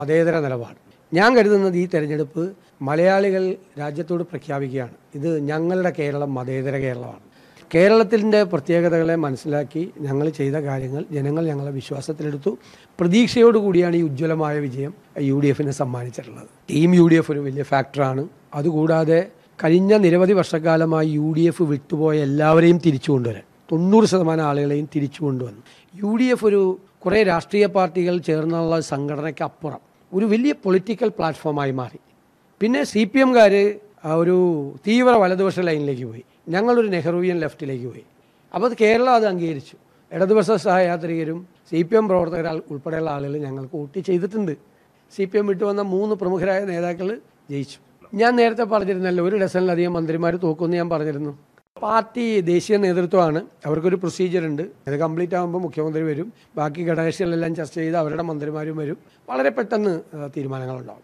മതേതര നിലപാട് ഞാൻ കരുതുന്നത് ഈ തെരഞ്ഞെടുപ്പ് മലയാളികൾ രാജ്യത്തോട് പ്രഖ്യാപിക്കുകയാണ് ഇത് ഞങ്ങളുടെ കേരളം മതേതര കേരളമാണ് കേരളത്തിൻ്റെ പ്രത്യേകതകളെ മനസ്സിലാക്കി ഞങ്ങൾ ചെയ്ത കാര്യങ്ങൾ ജനങ്ങൾ ഞങ്ങളെ വിശ്വാസത്തിലെടുത്തു പ്രതീക്ഷയോടുകൂടിയാണ് ഈ ഉജ്ജ്വലമായ വിജയം യു ഡി എഫിന് സമ്മാനിച്ചിട്ടുള്ളത് ടീം യു ഡി എഫ് ഒരു വലിയ ഫാക്ടറാണ് അതുകൂടാതെ കഴിഞ്ഞ നിരവധി വർഷക്കാലമായി യു ഡി എഫ് വിട്ടുപോയ എല്ലാവരെയും തിരിച്ചു കൊണ്ടുവരാൻ തൊണ്ണൂറ് ശതമാനം ആളുകളെയും തിരിച്ചു കൊണ്ടുവന്നു യു ഡി എഫ് ഒരു കുറേ രാഷ്ട്രീയ പാർട്ടികൾ ചേർന്നുള്ള സംഘടനയ്ക്ക് അപ്പുറം ഒരു വലിയ പൊളിറ്റിക്കൽ പ്ലാറ്റ്ഫോമായി മാറി പിന്നെ സി പി എംകാർ ഒരു തീവ്ര വലതുപക്ഷ ലൈനിലേക്ക് പോയി ഞങ്ങളൊരു നെഹ്റുവിയൻ ലെഫ്റ്റിലേക്ക് പോയി അപ്പോൾ അത് കേരളം അത് അംഗീകരിച്ചു ഇടതുപക്ഷ സഹയാത്രികരും സി പി എം പ്രവർത്തകർ ഉൾപ്പെടെയുള്ള ആളുകൾ ഞങ്ങൾക്ക് വോട്ട് ചെയ്തിട്ടുണ്ട് സി പി എം വിട്ടു വന്ന മൂന്ന് പ്രമുഖരായ നേതാക്കൾ ജയിച്ചു ഞാൻ നേരത്തെ പറഞ്ഞിരുന്നല്ലോ ഒരു ഡസനിലധികം മന്ത്രിമാർ തോക്കുമെന്ന് ഞാൻ പറഞ്ഞിരുന്നു പാർട്ടി ദേശീയ നേതൃത്വമാണ് അവർക്കൊരു പ്രൊസീജിയർ ഉണ്ട് അത് കംപ്ലീറ്റ് ആകുമ്പോൾ മുഖ്യമന്ത്രി വരും ബാക്കി ഘടകകക്ഷികളെല്ലാം ചർച്ച ചെയ്ത് അവരുടെ മന്ത്രിമാരും വരും വളരെ പെട്ടെന്ന് ആ, തീരുമാനങ്ങളുണ്ടാവും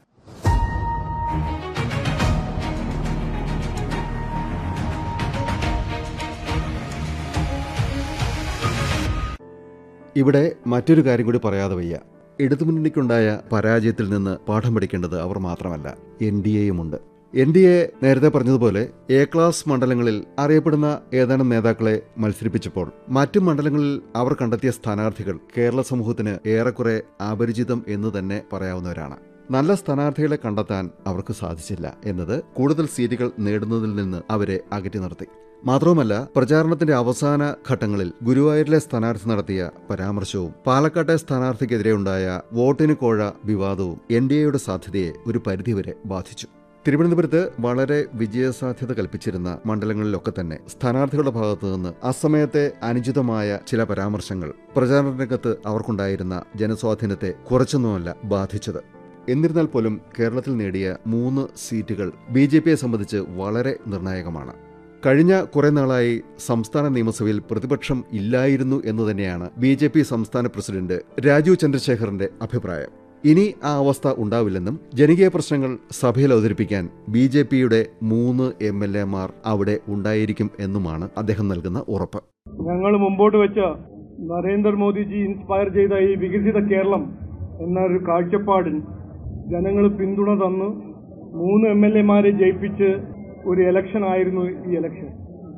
ഇവിടെ മറ്റൊരു കാര്യം കൂടി പറയാതെ വയ്യ ഇടതുമുന്നണിക്കുണ്ടായ പരാജയത്തിൽ നിന്ന് പാഠം പഠിക്കേണ്ടത് അവർ മാത്രമല്ല എൻ ഡി എയുമുണ്ട് എൻ ഡി എ നേരത്തെ പറഞ്ഞതുപോലെ എ ക്ലാസ് മണ്ഡലങ്ങളിൽ അറിയപ്പെടുന്ന ഏതാനും നേതാക്കളെ മത്സരിപ്പിച്ചപ്പോൾ മറ്റു മണ്ഡലങ്ങളിൽ അവർ കണ്ടെത്തിയ സ്ഥാനാർത്ഥികൾ കേരള സമൂഹത്തിന് ഏറെക്കുറെ അപരിചിതം എന്ന് തന്നെ പറയാവുന്നവരാണ് നല്ല സ്ഥാനാർത്ഥികളെ കണ്ടെത്താൻ അവർക്ക് സാധിച്ചില്ല എന്നത് കൂടുതൽ സീറ്റുകൾ നേടുന്നതിൽ നിന്ന് അവരെ അകറ്റി നിർത്തി മാത്രവുമല്ല പ്രചാരണത്തിന്റെ അവസാന ഘട്ടങ്ങളിൽ ഗുരുവായൂരിലെ സ്ഥാനാർത്ഥി നടത്തിയ പരാമർശവും പാലക്കാട്ടെ സ്ഥാനാർത്ഥിക്കെതിരെ ഉണ്ടായ വോട്ടിന് കോഴ വിവാദവും എൻ ഡി എയുടെ സാധ്യതയെ ഒരു പരിധിവരെ ബാധിച്ചു തിരുവനന്തപുരത്ത് വളരെ വിജയസാധ്യത കൽപ്പിച്ചിരുന്ന മണ്ഡലങ്ങളിലൊക്കെ തന്നെ സ്ഥാനാർത്ഥികളുടെ ഭാഗത്തു നിന്ന് അസമയത്തെ അനുചിതമായ ചില പരാമർശങ്ങൾ പ്രചാരണ രംഗത്ത് അവർക്കുണ്ടായിരുന്ന ജനസ്വാധീനത്തെ കുറച്ചൊന്നുമല്ല ബാധിച്ചത് എന്നിരുന്നാൽ പോലും കേരളത്തിൽ നേടിയ മൂന്ന് സീറ്റുകൾ ബി ജെ പിയെ സംബന്ധിച്ച് വളരെ നിർണായകമാണ് കഴിഞ്ഞ കുറെ നാളായി സംസ്ഥാന നിയമസഭയിൽ പ്രതിപക്ഷം ഇല്ലായിരുന്നു എന്ന് തന്നെയാണ് ബി ജെ പി സംസ്ഥാന പ്രസിഡന്റ് രാജീവ് ചന്ദ്രശേഖറിന്റെ അഭിപ്രായം ഇനി ആ അവസ്ഥ ഉണ്ടാവില്ലെന്നും ജനകീയ പ്രശ്നങ്ങൾ സഭയിൽ അവതരിപ്പിക്കാൻ ബി ജെ പിയുടെ മൂന്ന് എം എൽ എമാർ അവിടെ ഉണ്ടായിരിക്കും എന്നുമാണ് അദ്ദേഹം നൽകുന്ന ഉറപ്പ് ഞങ്ങൾ മുമ്പോട്ട് വെച്ച നരേന്ദ്രമോദിജി ഇൻസ്പയർ ചെയ്ത ഈ വികസിത കേരളം എന്നൊരു കാഴ്ചപ്പാടിന് ജനങ്ങൾ പിന്തുണ തന്ന് മൂന്ന് എം എൽ എമാരെ ജയിപ്പിച്ച് ഒരു ഇലക്ഷൻ ആയിരുന്നു ഈ ഇലക്ഷൻ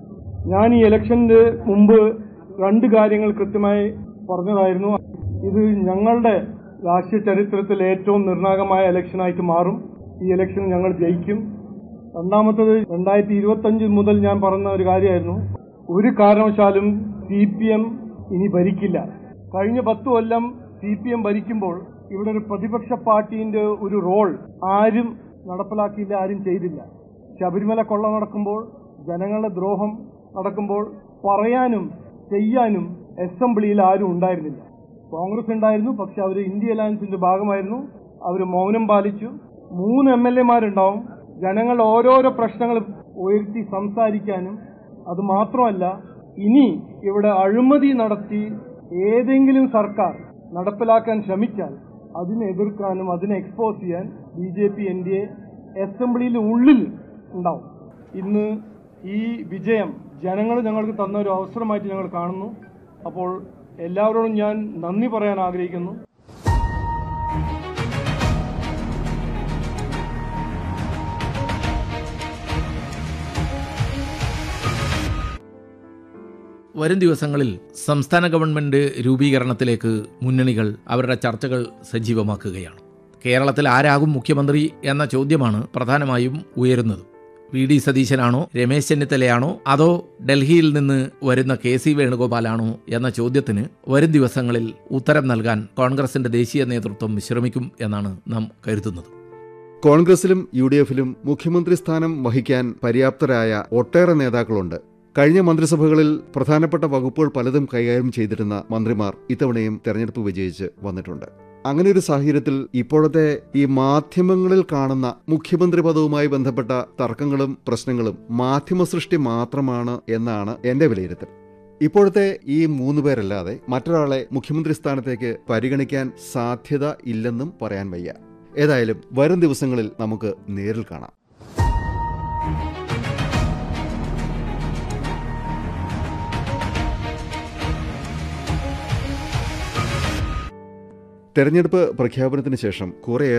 ഞാൻ ഈ ഇലക്ഷന്റെ മുമ്പ് രണ്ട് കാര്യങ്ങൾ കൃത്യമായി പറഞ്ഞതായിരുന്നു ഇത് ഞങ്ങളുടെ രാഷ്ട്രീയ ചരിത്രത്തിൽ ഏറ്റവും നിർണായകമായ ഇലക്ഷനായിട്ട് മാറും ഈ ഇലക്ഷൻ ഞങ്ങൾ ജയിക്കും രണ്ടാമത്തത് രണ്ടായിരത്തി ഇരുപത്തഞ്ച് മുതൽ ഞാൻ പറഞ്ഞ ഒരു കാര്യമായിരുന്നു ഒരു കാരണവശാലും സി പി എം ഇനി ഭരിക്കില്ല കഴിഞ്ഞ പത്ത് കൊല്ലം സി പി എം ഭരിക്കുമ്പോൾ ഇവിടെ ഒരു പ്രതിപക്ഷ പാർട്ടിന്റെ ഒരു റോൾ ആരും നടപ്പിലാക്കിയില്ല ആരും ചെയ്തില്ല ശബരിമല കൊള്ള നടക്കുമ്പോൾ ജനങ്ങളുടെ ദ്രോഹം നടക്കുമ്പോൾ പറയാനും ചെയ്യാനും അസംബ്ലിയിൽ ആരും ഉണ്ടായിരുന്നില്ല കോൺഗ്രസ് ഉണ്ടായിരുന്നു പക്ഷെ അവർ ഇന്ത്യ അലയൻസിന്റെ ഭാഗമായിരുന്നു അവർ മൗനം പാലിച്ചു മൂന്ന് എം എൽ എമാരുണ്ടാവും ജനങ്ങൾ ഓരോരോ പ്രശ്നങ്ങൾ ഉയർത്തി സംസാരിക്കാനും അത് മാത്രമല്ല ഇനി ഇവിടെ അഴിമതി നടത്തി ഏതെങ്കിലും സർക്കാർ നടപ്പിലാക്കാൻ ശ്രമിച്ചാൽ അതിനെ എതിർക്കാനും അതിനെ എക്സ്പോസ് ചെയ്യാൻ B J P N D A അസംബ്ലിയിൽ ഉള്ളിൽ ഉണ്ടാവും ഇന്ന് ഈ വിജയം ജനങ്ങൾ ഞങ്ങൾക്ക് തന്ന ഒരു അവസരമായിട്ട് ഞങ്ങൾ കാണുന്നു അപ്പോൾ എല്ലാവരോടും ഞാൻ നന്ദി പറയാൻ ആഗ്രഹിക്കുന്നു വരും ദിവസങ്ങളിൽ സംസ്ഥാന ഗവൺമെന്റ് രൂപീകരണത്തിലേക്ക് മുന്നണികൾ അവരുടെ ചർച്ചകൾ സജീവമാക്കുകയാണ് കേരളത്തിൽ ആരാകും മുഖ്യമന്ത്രി എന്ന ചോദ്യമാണ് പ്രധാനമായും ഉയരുന്നത് വി ഡി സതീശനാണോ രമേശ് ചെന്നിത്തലയാണോ അതോ ഡൽഹിയിൽ നിന്ന് വരുന്ന കെ സി വേണുഗോപാലാണോ എന്ന ചോദ്യത്തിന് വരും ദിവസങ്ങളിൽ ഉത്തരം നൽകാൻ കോൺഗ്രസിന്റെ ദേശീയ നേതൃത്വം ശ്രമിക്കും എന്നാണ് നാം കരുതുന്നത് കോൺഗ്രസിലും യു ഡി എഫിലും മുഖ്യമന്ത്രി സ്ഥാനം വഹിക്കാൻ പര്യാപ്തരായ ഒട്ടേറെ നേതാക്കളുണ്ട് കഴിഞ്ഞ മന്ത്രിസഭകളിൽ പ്രധാനപ്പെട്ട വകുപ്പുകൾ പലതും കൈകാര്യം ചെയ്തിരുന്ന മന്ത്രിമാർ ഇത്തവണയും തെരഞ്ഞെടുപ്പ് വിജയിച്ച് വന്നിട്ടുണ്ട് അങ്ങനെ ഒരു സാഹചര്യത്തിൽ ഇപ്പോഴത്തെ ഈ മാധ്യമങ്ങളിൽ കാണുന്ന മുഖ്യമന്ത്രി പദവുമായി ബന്ധപ്പെട്ട തർക്കങ്ങളും പ്രശ്നങ്ങളും മാധ്യമ സൃഷ്ടി മാത്രമാണ് എന്നാണ് എന്റെ വിലയിരുത്തൽ ഇപ്പോഴത്തെ ഈ മൂന്ന് പേരല്ലാതെ മറ്റൊരാളെ മുഖ്യമന്ത്രി സ്ഥാനത്തേക്ക് പരിഗണിക്കാൻ സാധ്യത ഇല്ലെന്നും പറയാൻ വയ്യ ഏതായാലും വരും ദിവസങ്ങളിൽ നമുക്ക് നേരിൽ കാണാം തെരഞ്ഞെടുപ്പ് പ്രഖ്യാപനത്തിന് ശേഷം കുറേ